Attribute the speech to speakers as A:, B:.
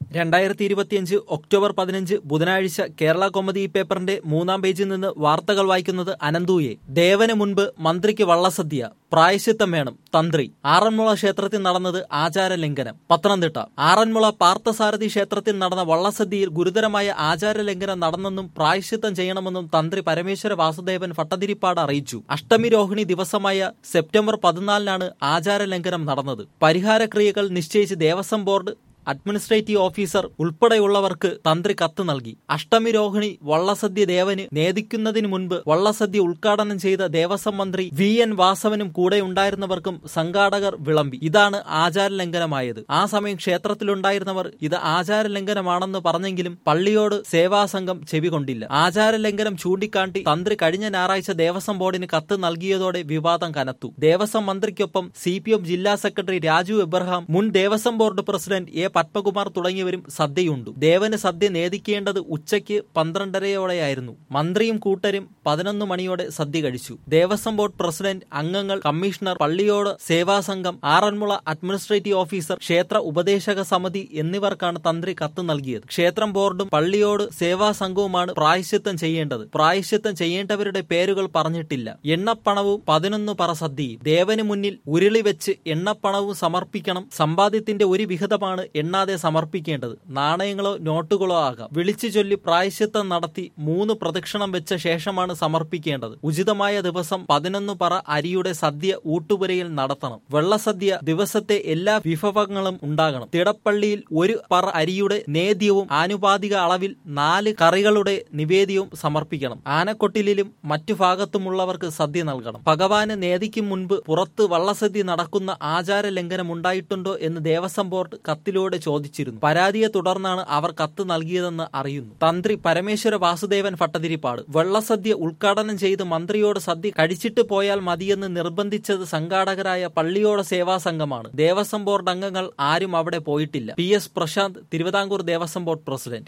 A: രണ്ടായിരത്തി ഇരുപത്തിയഞ്ച് ഒക്ടോബർ പതിനഞ്ച് ബുധനാഴ്ച കേരള കോമഡി പേപ്പറിന്റെ മൂന്നാം പേജിൽ നിന്ന് വാർത്തകൾ വായിക്കുന്നത് അനന്തൂയെ ദേവന് മുൻപ് മന്ത്രിക്ക് വള്ളസദ്യ പ്രായശ്ചിത്തം വേണം തന്ത്രി ആറന്മുള ക്ഷേത്രത്തിൽ നടന്നത് ആചാര ലംഘനം പത്തനംതിട്ട ആറന്മുള പാർത്ഥസാരഥി ക്ഷേത്രത്തിൽ നടന്ന വള്ളസദ്യയിൽ ഗുരുതരമായ ആചാര ലംഘനം നടന്നെന്നും പ്രായശ്ചിത്തം ചെയ്യണമെന്നും തന്ത്രി പരമേശ്വര വാസുദേവൻ ഭട്ടതിരിപ്പാട് അറിയിച്ചു അഷ്ടമി രോഹിണി ദിവസമായ സെപ്റ്റംബർ പതിനാലിനാണ് ആചാര ലംഘനം നടന്നത് പരിഹാരക്രിയകൾ നിശ്ചയിച്ച് ദേവസ്വം ബോർഡ് അഡ്മിനിസ്ട്രേറ്റീവ് ഓഫീസർ ഉൾപ്പെടെയുള്ളവർക്ക് തന്ത്രി കത്ത് നൽകി അഷ്ടമി രോഹിണി വള്ളസദ്യ ദേവന് നേദിക്കുന്നതിന് മുൻപ് വള്ളസദ്യ ഉദ്ഘാടനം ചെയ്ത ദേവസ്വം മന്ത്രി വി എൻ വാസവനും കൂടെ ഉണ്ടായിരുന്നവർക്കും സംഘാടകർ വിളമ്പി ഇതാണ് ആചാര ലംഘനമായത് ആ സമയം ക്ഷേത്രത്തിലുണ്ടായിരുന്നവർ ഇത് ആചാര ലംഘനമാണെന്ന് പറഞ്ഞെങ്കിലും പള്ളിയോട് സേവാസംഘം ചെവികൊണ്ടില്ല ആചാര ലംഘനം ചൂണ്ടിക്കാട്ടി തന്ത്രി കഴിഞ്ഞ ഞായറാഴ്ച ദേവസ്വം ബോർഡിന് കത്ത് നൽകിയതോടെ വിവാദം കനത്തു ദേവസ്വം മന്ത്രിക്കൊപ്പം സി ജില്ലാ സെക്രട്ടറി രാജു എബ്രഹാം മുൻ Devaswom board president A Padmakumar തുടങ്ങിയവരും സദ്യയുണ്ടു ദേവന് സദ്യ നേദിക്കേണ്ടത് ഉച്ചയ്ക്ക് പന്ത്രണ്ടരയോടെയായിരുന്നു മന്ത്രിയും കൂട്ടരും പതിനൊന്ന് മണിയോടെ സദ്യ കഴിച്ചു ദേവസ്വം ബോർഡ് പ്രസിഡന്റ് അംഗങ്ങൾ commissioner Palliyoda Sevasangham Aranmula administrative officer ക്ഷേത്ര ഉപദേശക സമിതി എന്നിവർക്കാണ് തന്ത്രി കത്ത് നൽകിയത് ക്ഷേത്രം ബോർഡും പള്ളിയോട് സേവാ സംഘവുമാണ് പ്രായശ്ചിത്തം ചെയ്യേണ്ടത് പ്രായശ്ചിത്തം ചെയ്യേണ്ടവരുടെ പേരുകൾ പറഞ്ഞിട്ടില്ല എണ്ണപ്പണവും പതിനൊന്ന് പറ സദ്യയും ദേവന് മുന്നിൽ ഉരുളി വെച്ച് എണ്ണപ്പണവും സമർപ്പിക്കണം സമ്പാദ്യത്തിന്റെ ഒരു വിഹിതമാണ് എണ്ണാതെ സമർപ്പിക്കേണ്ടത് നാണയങ്ങളോ നോട്ടുകളോ ആകാം വിളിച്ചു ചൊല്ലി പ്രായശ്ചിത്തം നടത്തി മൂന്ന് പ്രദക്ഷിണം വെച്ച ശേഷമാണ് സമർപ്പിക്കേണ്ടത് ഉചിതമായ ദിവസം പതിനൊന്ന് പറ അരിയുടെ സദ്യ ഊട്ടുപുരയിൽ നടത്തണം വെള്ളസദ്യ ദിവസത്തെ എല്ലാ വിഭവങ്ങളും ഉണ്ടാകണം തിടപ്പള്ളിയിൽ ഒരു പറ അരിയുടെ നേദ്യവും ആനുപാതിക അളവിൽ നാല് കറികളുടെ നിവേദ്യവും സമർപ്പിക്കണം ആനക്കൊട്ടിലും മറ്റു ഭാഗത്തുമുള്ളവർക്ക് സദ്യ നൽകണം ഭഗവാന് നേദിക്കും മുൻപ് പുറത്ത് വള്ളസദ്യ നടക്കുന്ന ആചാര ലംഘനം ഉണ്ടായിട്ടുണ്ടോ എന്ന് ദേവസ്വം ബോർഡ് കത്തിലൂടെ ചോദിച്ചിരുന്നു പരാതിയെ തുടർന്നാണ് അവർ കത്ത് നൽകിയതെന്ന് അറിയുന്നു തന്ത്രി പരമേശ്വര വാസുദേവൻ ഭട്ടതിരിപ്പാട് വെള്ളസദ്യ ഉദ്ഘാടനം ചെയ്ത് മന്ത്രിയോട് സദ്യ കഴിച്ചിട്ട് പോയാൽ മതിയെന്ന് നിർബന്ധിച്ചത് സംഘാടകരായ പള്ളിയോട് സേവാ സംഘമാണ് ദേവസ്വം ബോർഡ് അംഗങ്ങൾ ആരും അവിടെ പോയിട്ടില്ല P S Prashanth Thiruvithamkoor Devaswom board president